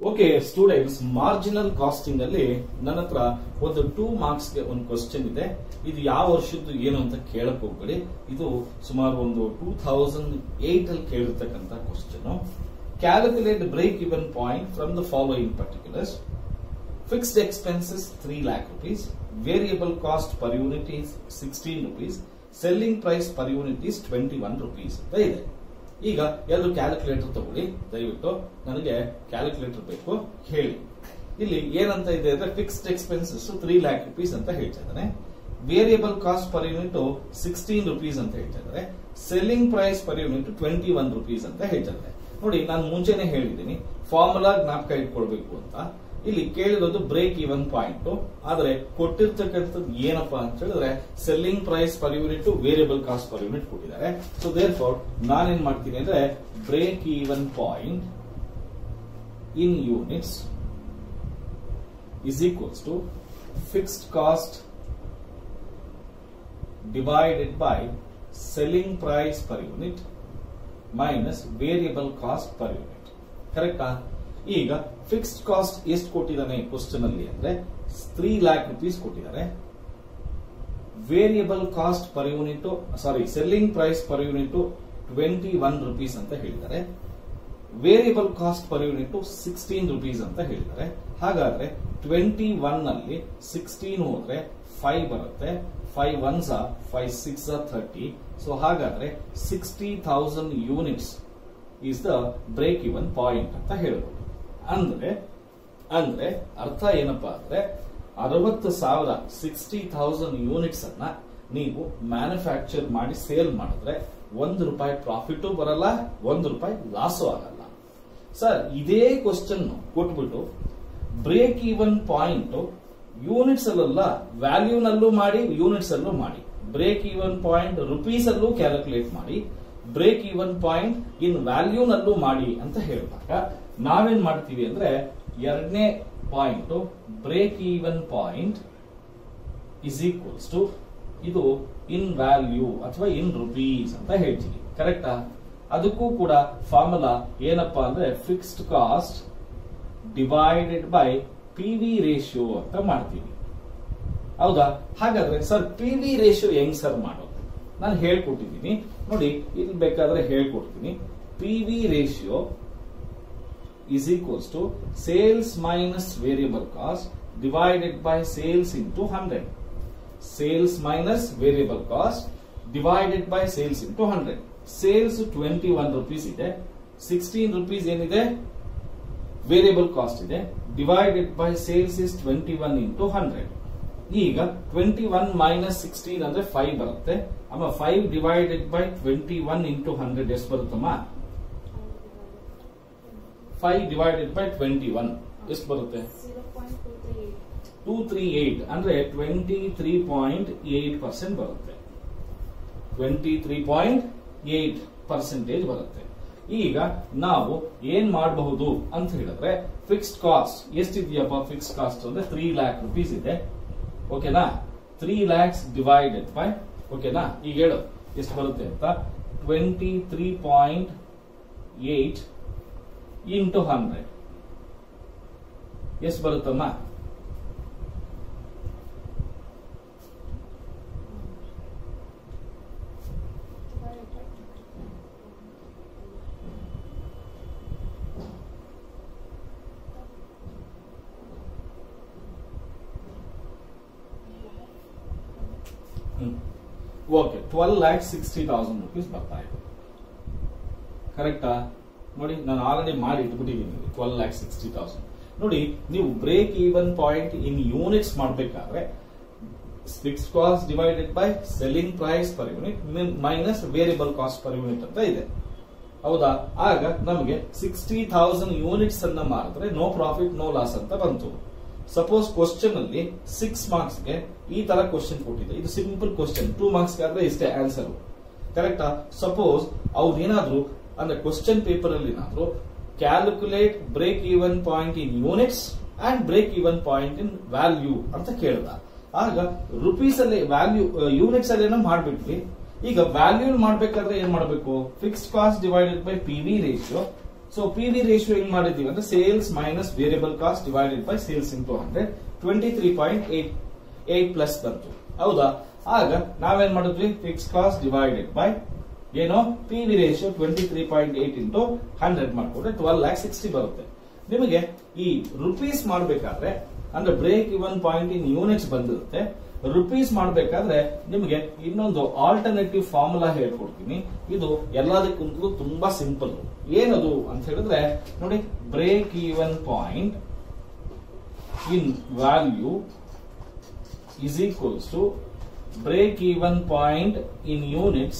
Okay students marginal casting ಅಲ್ಲಿ ನನ್ನ ಹತ್ರ ಒಂದು ಟೂ ಮಾರ್ಕ್ಸ್ ಗೆ ಒಂದು ಕ್ವಶನ್ ಇದೆ ಇದು ಯಾವ ವರ್ಷದ್ದು ಏನು ಅಂತ ಕೇಳಕ್ ಹೋಗ್ಬೇಡಿ ಇದು ಸುಮಾರು ಒಂದು ಟೂ ಥೌಸಂಡ್ ಏಟ್ ಅಲ್ಲಿ ಕೇಳಿರ್ತಕ್ಕಂಥ question calculate break even point from the following particulars fixed expenses three lakh rupees variable cost per unit is sixteen rupees selling price per unit is twenty one rupees ಅಂತ ಇದೆ ಈಗ ಎಲ್ಲರೂ calculator ತಗೊಳ್ಳಿ ದಯವಿಟ್ಟು ನನಗೆ calculator ಬೇಕು ಹೇಳಿ ಇಲ್ಲಿ ಏನಂತ ಇದೆ ಅಂದ್ರೆ fixed expenses three lakh rupees ಅಂತ ಹೇಳ್ತಾ ಇದ್ದಾನೆ variable cost per unit sixteen rupees ಅಂತ ಹೇಳ್ತಾ ಇದ್ದಾರೆ selling price per unit twenty one rupees ಅಂತ ಹೇಳ್ತಾ ಇದ್ದಾರೆ ನೋಡಿ ನಾನು ಮುಂಚೆನೆ ಹೇಳಿದ್ದೀನಿ ಫಾರ್ಮುಲಾ ಜ್ಞಾಪಕ ಇಟ್ಕೊಳ್ಬೇಕು ಅಂತ ಇಲ್ಲಿ ಕೇಳಿರೋದು ಬ್ರೇಕ್ ಇವನ್ ಪಾಯಿಂಟ್ ಆದ್ರೆ ಕೊಟ್ಟಿರ್ತಕ್ಕಂಥದ್ದು ಏನಪ್ಪಾ ಅಂತ ಹೇಳಿದ್ರೆ selling price per unit variable cost per unit ಕೊಟ್ಟಿದ್ದಾರೆ ಸೊ ದೇರ್ ಫೋರ್ ನಾನೇನ್ ಮಾಡ್ತೀನಿ ಅಂದ್ರೆ break even point in units is equals to fixed cost divided by selling price per unit minus variable cost per unit ಕರೆಕ್ಟಾ ಈಗ fixed cost ಎಷ್ಟು ಕೊಟ್ಟಿದ್ದಾನೆ question ಅಲ್ಲಿ ಅಂದ್ರೆ ತ್ರೀ ಲ್ಯಾಕ್ ರುಪೀಸ್ ಕೊಟ್ಟಿದ್ದಾರೆ variable cost per unit sorry selling price per unit twenty one rupees ಅಂತ ಹೇಳಿದ್ದಾರೆ variable cost per unit sixteen rupees ಅಂತ ಹೇಳಿದ್ದಾರೆ ಹಾಗಾದ್ರೆ ಟ್ವೆಂಟಿ ಒನ್ ಅಲ್ಲಿ ಸಿಕ್ಸ್ಟೀನ್ ಹೋದ್ರೆ ಫೈವ್ ಬರುತ್ತೆ five ones five six thirty so ಹಾಗಾದ್ರೆ sixty thousand units is the break even point ಅಂತ ಹೇಳ್ಬೋದು ಅಂದ್ರೆ ಅಂದ್ರೆ ಅರ್ಥ ಏನಪ್ಪಾ ಅಂದ್ರೆ ಅರವತ್ತು ಸಾವಿರ ಸಿಕ್ಸ್ಟಿ ಥೌಸಂಡ್ ಯೂನಿಟ್ಸ್ ಅನ್ನ ನೀವು ಮ್ಯಾನುಫ್ಯಾಕ್ಚರ್ ಮಾಡಿ ಸೇಲ್ ಮಾಡಿದ್ರೆ ಒಂದು ರೂಪಾಯಿ ಪ್ರಾಫಿಟ್ ಬರಲ್ಲ ಒಂದು ರೂಪಾಯಿ ಲಾಸು ಆಗಲ್ಲ ಸರ್ ಇದೇ ಕ್ವಶನ್ ಕೊಟ್ಬಿಟ್ಟು ಬ್ರೇಕ್ ಈವನ್ ಪಾಯಿಂಟ್ ಯೂನಿಟ್ಸ್ ಅಲ್ಲ ವ್ಯಾಲ್ಯೂನಲ್ಲೂ ಮಾಡಿ ಯೂನಿಟ್ಸ್ ಅಲ್ಲೂ ಮಾಡಿ ಬ್ರೇಕ್ ಈವನ್ ಪಾಯಿಂಟ್ ರುಪೀಸ್ ಅಲ್ಲೂ ಕ್ಯಾಲ್ಕುಲೇಟ್ ಮಾಡಿ ಬ್ರೇಕ್ ಈವನ್ ಪಾಯಿಂಟ್ ಇನ್ ವ್ಯಾಲ್ಯೂನಲ್ಲೂ ಮಾಡಿ ಅಂತ ಹೇಳಿದಾಗ ನಾವೇನ್ ಮಾಡ್ತೀವಿ ಅಂದ್ರೆ ಎರಡನೇ point break even point is equals to ಇದು ಇನ್ ವ್ಯಾಲ್ಯೂ ಅಥವಾ ಇನ್ ರುಪೀಸ್ ಅಂತ ಹೇಳ್ತೀವಿ ಕರೆಕ್ಟಾ ಅದಕ್ಕೂ ಕೂಡ ಫಾರ್ಮುಲಾ ಏನಪ್ಪಾ ಅಂದ್ರೆ fixed cost divided by P V ratio ಅಂತ ಮಾಡ್ತೀವಿ ಹೌದಾ ಹಾಗಾದ್ರೆ ಸರ್ ಪಿ ವಿ ರೇಷಿಯೋ ಹೆಂಗ್ ಸರ್ ಮಾಡೋದು ನಾನು ಹೇಳ್ಕೊಟ್ಟಿದ್ದೀನಿ ನೋಡಿ ಇಲ್ಲಿ ಬೇಕಾದ್ರೆ ಹೇಳ್ಕೊಡ್ತೀನಿ P V ratio is equals to sales minus variable cost divided by sales into 100. Sales minus variable cost divided by sales into 100. Sales 21 rupees ಇದೆ 16 rupees ಏನಿದೆ ವೇರಿಯಬಲ್ ಕಾಸ್ಟ್ ಇದೆ divided by sales is twenty one into hundred ಈಗ twenty one minus sixteen ಅಂದ್ರೆ five ಬರುತ್ತೆ ಅಮ್ಮ five divided by twenty one into hundred ಎಷ್ಟು ಬರುತ್ತಮ್ಮ five divided by twenty one ಎಷ್ಟು ಬರುತ್ತೆ ಟೂ ತ್ರೀ ಏಟ್ ಅಂದ್ರೆ twenty three point eight percent ಬರುತ್ತೆ twenty three point eight percentage ಬರುತ್ತೆ ಈಗ ನಾವು ಏನ್ ಮಾಡಬಹುದು ಅಂತ ಹೇಳಿದ್ರೆ ಫಿಕ್ಸ್ಡ್ ಕಾಸ್ಟ್ ಎಷ್ಟಿದೆಯಪ್ಪ ಫಿಕ್ಸ್ಡ್ ಕಾಸ್ಟ್ ಅಂದ್ರೆ ತ್ರೀ ಲ್ಯಾಕ್ ರುಪೀಸ್ ಇದೆ ಓಕೆನಾ ತ್ರೀ ಲ್ಯಾಕ್ಸ್ ಡಿವೈಡೆಡ್ ಬೈ ಓಕೆನಾ ಈಗ ಹೇಳು ಎಷ್ಟು ಬರುತ್ತೆ ಅಂತ twenty three point eight into hundred ಎಷ್ಟು ಬರುತ್ತಮ್ಮ okay twelve lakh sixty thousand rupees ಬರ್ತಾ ಇದೆ ಕರೆಕ್ಟಾ ನೋಡಿ ನಾನು ಆಲ್ರೆಡಿ ಮಾಡಿ ಇಟ್ಬಿಟ್ಟಿದ್ದೀನಿ ಟ್ವೆಲ್ ಲ್ಯಾಕ್ ಸಿಕ್ಸ್ಟಿ ತೌಸಂಡ್ ನೋಡಿ ನೀವು break even point in units ಮಾಡಬೇಕಾದ್ರೆ fix cost divided by selling price per unit minus variable cost per unit ಅಂತ ಇದೆ ಹೌದಾ ಆಗ ನಮಗೆ ಸಿಕ್ಸ್ಟಿ ಥೌಸಂಡ್ ಯೂನಿಟ್ಸ್ ಅನ್ನ ಮಾರಿದ್ರೆ ನೋ ಪ್ರಾಫಿಟ್ ನೋ ಲಾಸ್ ಅಂತ ಬಂತು ಸಪೋಸ್ ಕ್ವಶನ್ ಅಲ್ಲಿ ಸಿಕ್ಸ್ ಮಾರ್ಕ್ಸ್ ಗೆ ಈ ತರ ಕ್ವಶನ್ ಕೊಟ್ಟಿದೆ ಇದು ಸಿಂಪಲ್ ಕ್ವಶನ್ ಟೂ ಮಾರ್ಕ್ಸ್ ಆದ್ರೆ ಇಷ್ಟೇ ಆನ್ಸರ್ ಕರೆಕ್ಟಾ ಸಪೋಸ್ ಅವ್ರು ಏನಾದ್ರು ಅಂದ್ರೆ ಕ್ವಶನ್ ಪೇಪರ್ ಅಲ್ಲಿ ಏನಾದ್ರು calculate break even point in units and break even point in value ಅಂತ ಕೇಳ್ದ ಆಗ ರುಪೀಸ್ ಅಲ್ಲಿ ವ್ಯಾಲ್ಯೂ ಯೂನಿಟ್ಸ್ ಅಲ್ಲಿ ಏನೋ ಮಾಡ್ಬಿಟ್ವಿ ಈಗ ವ್ಯಾಲ್ಯೂ ಮಾಡ್ಬೇಕಾದ್ರೆ ಏನ್ ಮಾಡಬೇಕು fixed cost divided by P V ratio so P V ratio ಹೆಂಗ್ ಮಾಡಿದೀವಿ ಅಂದ್ರೆ sales minus variable cost divided by sales into hundred twenty three point eight eight plus ಬಂತು ಹೌದಾ ಆಗ ನಾವೇನ್ ಮಾಡಿದ್ವಿ ಫಿಕ್ಸ್ ಕಾಸ್ಟ್ ಡಿವೈಡೆಡ್ ಬೈ ಏನು P V ratio twenty three point eight into hundred ಮಾಡ್ಕೊಂಡ್ರೆ ಟ್ವೆಲ್ ಲ್ಯಾಕ್ ಸಿಕ್ಸ್ಟಿ ಬರುತ್ತೆ ನಿಮಗೆ ಈ ರುಪೀಸ್ ಮಾಡಬೇಕಾದ್ರೆ ಅಂದ್ರೆ break even point in units ಬಂದಿರುತ್ತೆ ರುಪೀಸ್ ಮಾಡಬೇಕಾದ್ರೆ ನಿಮಗೆ ಇನ್ನೊಂದು ಆಲ್ಟರ್ನೇಟಿವ್ ಫಾರ್ಮುಲಾ ಹೇಳ್ಕೊಡ್ತೀನಿ ಇದು ಎಲ್ಲದಕ್ಕಿಂತಲೂ ತುಂಬಾ ಸಿಂಪಲ್ ಏನದು ಅಂತ ಹೇಳಿದ್ರೆ ನೋಡಿ break even point in value is equals to break even point in units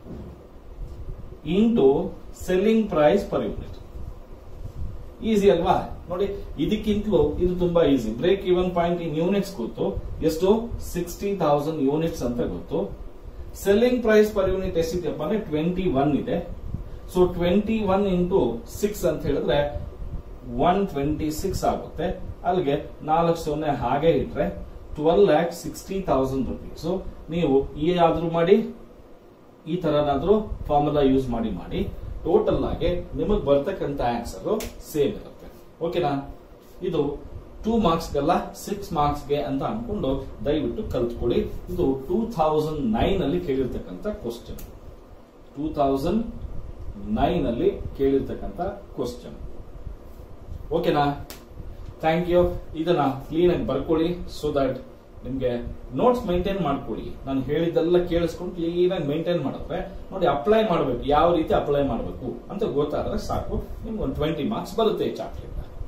into selling price per unit easy ಅಲ್ವಾ ನೋಡಿ ಇದಕ್ಕಿಂತಲೂ ಇದು ತುಂಬಾ easy break even point in units ಗೊತ್ತು ಎಷ್ಟು ಸಿಕ್ಸ್ಟಿ ತೌಸಂಡ್ ಯೂನಿಟ್ಸ್ ಅಂತ ಗೊತ್ತು ಸೆಲ್ಲಿಂಗ್ ಪ್ರೈಸ್ ಪರ್ ಯೂನಿಟ್ ಎಷ್ಟಿದೆಯಪ್ಪ ಅಂದ್ರೆ ಟ್ವೆಂಟಿ ಒನ್ ಇದೆ so twenty one into six ಅಂತ ಹೇಳಿದ್ರೆ ಒನ್ ಟ್ವೆಂಟಿ ಸಿಕ್ಸ್ ಆಗುತ್ತೆ ಅಲ್ಲಿಗೆ ನಾಲ್ಕು ಸೊನ್ನೆ ಹಾಗೆ ಇಟ್ರೆ twelve lakh sixty thousand rupees ನೀವು ಈ ಆದ್ರೂ ಮಾಡಿ ಈ ತರನಾದ್ರೂ ಫಾರ್ಮುಲಾ ಯೂಸ್ ಮಾಡಿ ಮಾಡಿ ಟೋಟಲ್ ಆಗಿ ನಿಮಗೆ ಬರ್ತಕ್ಕಂತ ಆನ್ಸರ್ ಸೇಮ್ ಇರುತ್ತೆ ಓಕೆನಾ ಇದು ಟೂ ಮಾರ್ಕ್ಸ್ಗೆಲ್ಲ ಸಿಕ್ಸ್ ಮಾರ್ಕ್ಸ್ಗೆ ಅಂತ ಅನ್ಕೊಂಡು ದಯವಿಟ್ಟು ಕಲ್ತ್ಕೊಳ್ಳಿ ಇದು ಟೂ ಥೌಸಂಡ್ ನೈನ್ ಅಲ್ಲಿ ಕೇಳಿರ್ತಕ್ಕಂಥ ಕ್ವಶನ್ ಟೂ ಥೌಸಂಡ್ ನೈನ್ ಅಲ್ಲಿ ಕೇಳಿರ್ತಕ್ಕಂಥ ಕ್ವಶನ್ ಓಕೆನಾ ಥ್ಯಾಂಕ್ ಯು ಇದನ್ನ ಕ್ಲೀನ್ ಆಗಿ ಬರ್ಕೊಳ್ಳಿ ಸೊ ದಟ್ ನಿಮ್ಗೆ ನೋಟ್ಸ್ ಮೈಂಟೈನ್ ಮಾಡ್ಕೊಳ್ಳಿ ನಾನು ಹೇಳಿದ್ದೆಲ್ಲ ಕೇಳಿಸ್ಕೊಂಡು ಕ್ಲೀನ್ ಆಗಿ ಮೈಂಟೈನ್ ಮಾಡಿದ್ರೆ ನೋಡಿ ಅಪ್ಲೈ ಮಾಡಬೇಕು ಯಾವ ರೀತಿ ಅಪ್ಲೈ ಮಾಡಬೇಕು ಅಂತ ಗೊತ್ತಾದ್ರೆ ಸಾಕು ನಿಮ್ಗೆ ಒಂದು ಟ್ವೆಂಟಿ ಮಾರ್ಕ್ಸ್ ಬರುತ್ತೆ ಈ chapter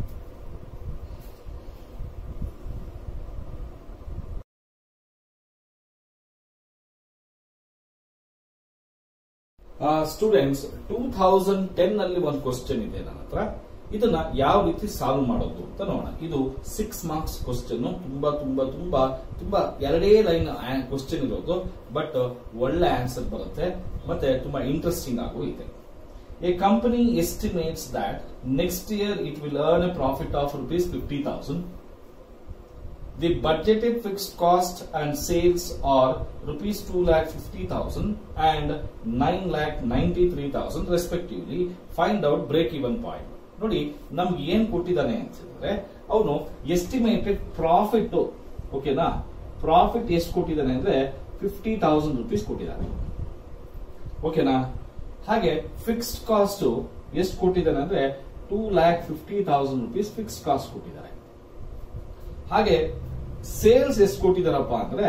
students two thousand ten ಅಲ್ಲಿ ಒಂದು ಕ್ವಶನ್ ಇದೆ ನನ್ನ ಹತ್ರ ಇದನ್ನ ಯಾವ ರೀತಿ ಸಾಲ್ವ್ ಮಾಡೋದು ಅಂತ ನೋಡೋಣ ಇದು ಸಿಕ್ಸ್ ಮಾರ್ಕ್ಸ್ ಕ್ವಶನ್ ತುಂಬಾ ತುಂಬಾ ತುಂಬಾ ತುಂಬಾ ಎರಡೇ ಲೈನ್ ಕ್ವಶನ್ ಇರೋದು ಬಟ್ ಒಳ್ಳೆ ಆನ್ಸರ್ ಬರುತ್ತೆ ಮತ್ತೆ ತುಂಬಾ ಇಂಟ್ರೆಸ್ಟಿಂಗ್ ಆಗು ಇದೆ a company estimates that next year it will earn a profit of rupees fifty thousand The budgeted fixed cost and sales are rupees 2 lakh 50,000 and 9 lakh 93,000 respectively. Find out break even point. ನೋಡಿ ನಮ್ಗೆ ಏನ್ ಕೊಟ್ಟಿದ್ದಾನೆ ಅಂತ ಹೇಳಿದ್ರೆ ಅವನು estimated profit ಓಕೆನಾ profit ಎಷ್ಟು ಕೊಟ್ಟಿದ್ದಾನೆ ಅಂದ್ರೆ ಫಿಫ್ಟಿ ತೌಸಂಡ್ ರುಪೀಸ್ ಕೊಟ್ಟಿದ್ದಾನೆ ಓಕೆನಾ ಹಾಗೆ ಫಿಕ್ಸ್ಡ್ ಕಾಸ್ಟ್ ಎಷ್ಟು ಕೊಟ್ಟಿದ್ದಾನೆ ಅಂದ್ರೆ two lakh fifty thousand rupees fixed cost ಕೊಟ್ಟಿದ್ದಾರೆ ಹಾಗೆ ಸೇಲ್ಸ್ ಎಷ್ಟು ಕೊಟ್ಟಿದಾರಪ್ಪ ಅಂದ್ರೆ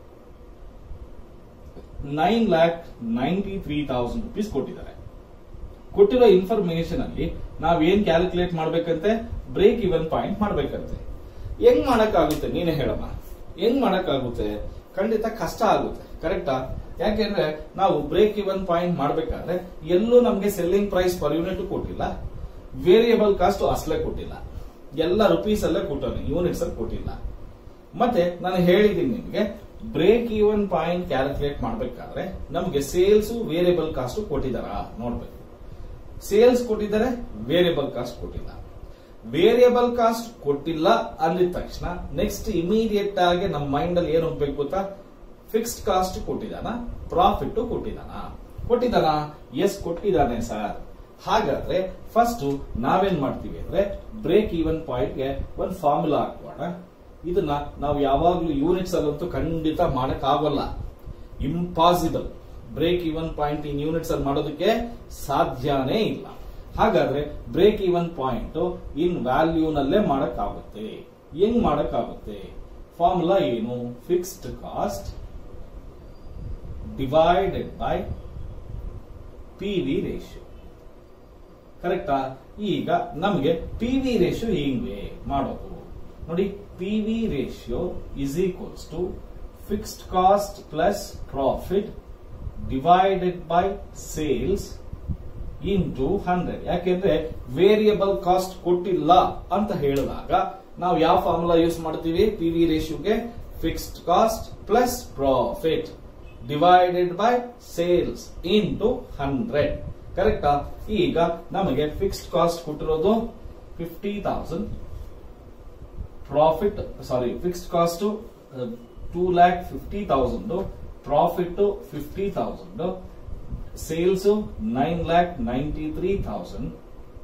nine lakh ninety three thousand rupees ಕೊಟ್ಟಿದ್ದಾರೆ ಕೊಟ್ಟಿರೋ ಇನ್ಫಾರ್ಮೇಶನ್ ಅಲ್ಲಿ ನಾವ್ ಏನ್ ಕ್ಯಾಲ್ಕುಲೇಟ್ ಮಾಡ್ಬೇಕಂತೆ ಬ್ರೇಕ್ ಇವನ್ ಪಾಯಿಂಟ್ ಮಾಡ್ಬೇಕಂತೆ ಹೆಂಗ್ ಮಾಡಕ್ಕಾಗುತ್ತೆ ನೀನೇ ಹೇಳಮ್ಮ ಹೆಂಗ್ ಮಾಡಕ್ಕಾಗುತ್ತೆ ಖಂಡಿತ ಕಷ್ಟ ಆಗುತ್ತೆ ಕರೆಕ್ಟಾ ಯಾಕೆಂದ್ರೆ ನಾವು ಬ್ರೇಕ್ ಇವನ್ ಪಾಯಿಂಟ್ ಮಾಡ್ಬೇಕಾದ್ರೆ ಎಲ್ಲೂ ನಮ್ಗೆ ಸೆಲ್ಲಿಂಗ್ ಪ್ರೈಸ್ ಪರ್ ಯೂನಿಟ್ ಕೊಟ್ಟಿಲ್ಲ ವೇರಿಯಬಲ್ ಕಾಸ್ಟ್ ಅಸಲೇ ಕೊಟ್ಟಿಲ್ಲ ಎಲ್ಲ ರುಪೀಸ್ ಅಲ್ಲೇ ಕೊಟ್ಟವನೆ ಯೂನಿಟ್ಸ್ ಅಲ್ಲಿ ಕೊಟ್ಟಿಲ್ಲ ಮತ್ತೆ ನಾನು ಹೇಳಿದ್ದೀನಿ ನಿಮ್ಗೆ ಬ್ರೇಕ್ ಇವನ್ ಪಾಯಿಂಟ್ ಕ್ಯಾಲ್ಕುಲೇಟ್ ಮಾಡ್ಬೇಕಾದ್ರೆ ನಮ್ಗೆ ಸೇಲ್ಸ್ ವೇರಿಯಬಲ್ ಕಾಸ್ಟ್ ಕೊಟ್ಟಿದಾರ ನೋಡ್ಬೇಕು ಸೇಲ್ಸ್ ಕೊಟ್ಟಿದ್ದಾರೆ ವೇರಿಯಬಲ್ ಕಾಸ್ಟ್ ಕೊಟ್ಟಿಲ್ಲ ವೇರಿಯಬಲ್ ಕಾಸ್ಟ್ ಕೊಟ್ಟಿಲ್ಲ ಅಂದಿದ ತಕ್ಷಣ ನೆಕ್ಸ್ಟ್ ಇಮಿಡಿಯೇಟ್ ಆಗಿ ನಮ್ಮ ಮೈಂಡ್ ಅಲ್ಲಿ ಏನ್ ಹೋಗ್ಬೇಕು ಗೊತ್ತಾ ಫಿಕ್ಸ್ಡ್ ಕಾಸ್ಟ್ ಕೊಟ್ಟಿದಾನ ಪ್ರಾಫಿಟ್ ಕೊಟ್ಟಿದಾನ ಕೊಟ್ಟಿದಾನ ಎಸ್ ಕೊಟ್ಟಿದ್ದಾನೆ ಸರ್ ಹಾಗಾದ್ರೆ ಫಸ್ಟ್ ನಾವೇನ್ ಮಾಡ್ತೀವಿ ಅಂದ್ರೆ ಬ್ರೇಕ್ ಈವನ್ ಪಾಯಿಂಟ್ ಗೆ ಒಂದು ಫಾರ್ಮುಲಾ ಹಾಕೋಣ ಇದನ್ನ ನಾವು ಯಾವಾಗ್ಲೂ ಯೂನಿಟ್ಸ್ ಅಲ್ಲಂತೂ ಖಂಡಿತ ಮಾಡಕ್ ಆಗೋಲ್ಲ impossible break even point in units ಅಲ್ಲಿ ಮಾಡೋದಕ್ಕೆ ಸಾಧ್ಯನೇ ಇಲ್ಲ ಹಾಗಾದ್ರೆ break even point in value ನಲ್ಲೇ ಮಾಡಕ್ಕಾಗುತ್ತೆ ಹೆಂಗ್ ಮಾಡಕ್ಕಾಗುತ್ತೆ ಫಾರ್ಮುಲಾ ಏನು fixed cost divided by P V ratio ಕರೆಕ್ಟಾ ಈಗ ನಮಗೆ ಪಿ ವಿ ರೇಷಿಯೋ ಹೆಂಗೆ ಮಾಡೋದು ನೋಡಿ P V ratio is equals to fixed cost plus profit divided by sales into hundred ಯಾಕೆಂದ್ರೆ ವೇರಿಯಬಲ್ ಕಾಸ್ಟ್ ಕೊಟ್ಟಿಲ್ಲ ಅಂತ ಹೇಳಿದಾಗ ನಾವು ಯಾವ ಫಾರ್ಮುಲಾ ಯೂಸ್ ಮಾಡ್ತೀವಿ P V ರೇಷಿಯೋಗೆ fixed cost plus profit divided by sales into hundred ಕರೆಕ್ಟಾ ಈಗ ನಮಗೆ ಫಿಕ್ಸ್ಡ್ ಕಾಸ್ಟ್ ಕೊಟ್ಟಿರೋದು fifty thousand profit sorry fixed cost two lakh fifty thousand profit fifty thousand sales nine lakh ninety three thousand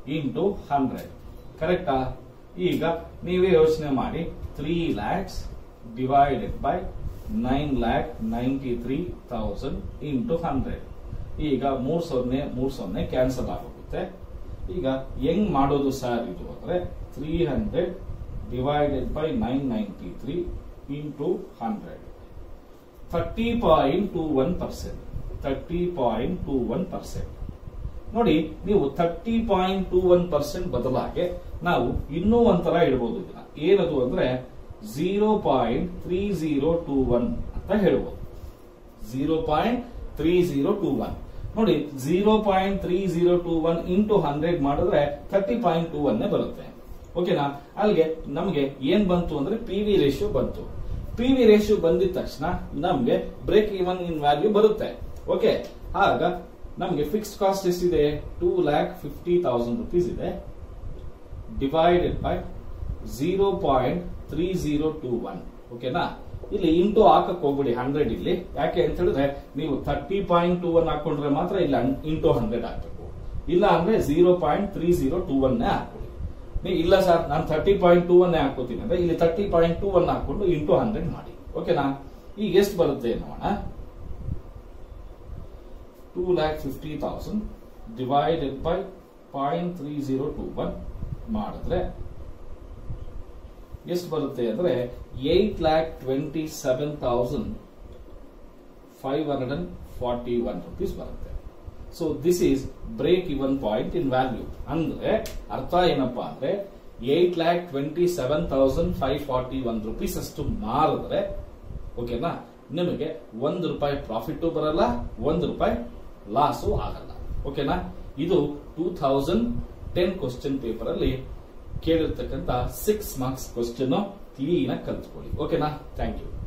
into hundred ಕರೆಕ್ಟಾ ಈಗ ನೀವೇ ಯೋಚನೆ ಮಾಡಿ three lakhs divided by nine lakh ninety three thousand into hundred ಈಗ ಮೂರ್ ಸೊನ್ನೆ ಮೂರ್ ಸೊನ್ನೆ ಕ್ಯಾನ್ಸಲ್ ಆಗೋಗುತ್ತೆ ಈಗ ಹೆಂಗ್ ಮಾಡೋದು ಸರ್ ಇದು ಅಂದ್ರೆ three hundred divided by nine ninety three into hundred thirty point two one percent thirty point two one percent ನೋಡಿ ನೀವು thirty point two one percent ಬದಲಾಗಿ ನಾವು ಇನ್ನೂ ಒಂಥರ ಇಡಬಹುದು ಇದನ್ನ ಏನದು ಅಂದ್ರೆ zero point three zero two one ಅಂತ ಹೇಳ್ಬೋದು zero point three zero two one ನೋಡಿ zero point three zero two one into hundred ಮಾಡಿದ್ರೆ ಥರ್ಟಿ ಪಾಯಿಂಟ್ ಟೂ ಒನ್ ಬರುತ್ತೆ ಓಕೆನಾ ಅಲ್ಲಿಗೆ ನಮಗೆ ಏನ್ ಬಂತು ಅಂದ್ರೆ ಪಿ ವಿ ರೇಷಿಯೋ ಬಂತು ಪಿ ವಿ ರೇಷಿಯೋ ಬಂದಿದ ತಕ್ಷಣ ನಮ್ಗೆ ಬ್ರೇಕ್ ಇವನ್ ಇನ್ ವ್ಯಾಲ್ಯೂ ಬರುತ್ತೆ ಓಕೆ ಆಗ ನಮ್ಗೆ ಫಿಕ್ಸ್ಡ್ ಕಾಸ್ಟ್ ಎಷ್ಟಿದೆ two lakh fifty thousand rupees ಇದೆ divided by zero point three zero two one ಓಕೆನಾ ಇಲ್ಲಿ ಇಂಟು ಹಾಕಕ್ ಹೋಗ್ಬಿಡಿ ಹಂಡ್ರೆಡ್ ಇಲ್ಲಿ ಯಾಕೆ ಅಂತ ಹೇಳಿದ್ರೆ ನೀವು ಥರ್ಟಿ ಪಾಯಿಂಟ್ ಟೂ ಒನ್ ಹಾಕೊಂಡ್ರೆ ಮಾತ್ರ ಇಲ್ಲ ಇಂಟು ಹಂಡ್ರೆಡ್ ಹಾಕ್ಬೇಕು ಇಲ್ಲ ಅಂದ್ರೆ zero point three zero two one ಹಾಕೊಳ್ಳಿ ನೀವು ಇಲ್ಲ ಸರ್ ನಾನು ಥರ್ಟಿ ಪಾಯಿಂಟ್ ಟೂ ಒನ್ ಹಾಕೋತೀನಿ ಅಂದ್ರೆ ಇಲ್ಲಿ ಥರ್ಟಿ ಪಾಯಿಂಟ್ ಟೂ ಒನ್ ಹಾಕೊಂಡು ಇಂಟು ಹಂಡ್ರೆಡ್ ಮಾಡಿ ಓಕೆನಾ ಈಗ ಎಷ್ಟು ಬರುತ್ತೆ ನೋಡೋಣ two lakh fifty thousand divided by point three zero two one ಮಾಡಿದ್ರೆ ಎಷ್ಟು ಬರುತ್ತೆ ಅಂದ್ರೆ eight lakh twenty seven thousand five hundred and forty one rupees ಬರುತ್ತೆ so this is break even point in value ಅಂದ್ರೆ ಅರ್ಥ ಏನಪ್ಪಾ ಅಂದ್ರೆ eight lakh twenty seven thousand five forty one rupees ಅಷ್ಟು ಮಾರಿದ್ರೆ ಓಕೆನಾ ನಿಮಗೆ ಒಂದು ರೂಪಾಯಿ ಪ್ರಾಫಿಟ್ ಬರಲ್ಲ ಒಂದು ರೂಪಾಯಿ ಲಾಸು ಆಗಲ್ಲ ಓಕೆನಾ ಇದು two thousand ten question paper ಅಲ್ಲಿ ಕೇಳಿರ್ತಕ್ಕಂಥ ಸಿಕ್ಸ್ ಮಾರ್ಕ್ಸ್ ಕ್ವಶನ್ ಕ್ಲೀನ್ ಆಗಿ ಕಲ್ತ್ಕೊಳ್ಳಿ ಓಕೆನಾ ಥ್ಯಾಂಕ್ ಯು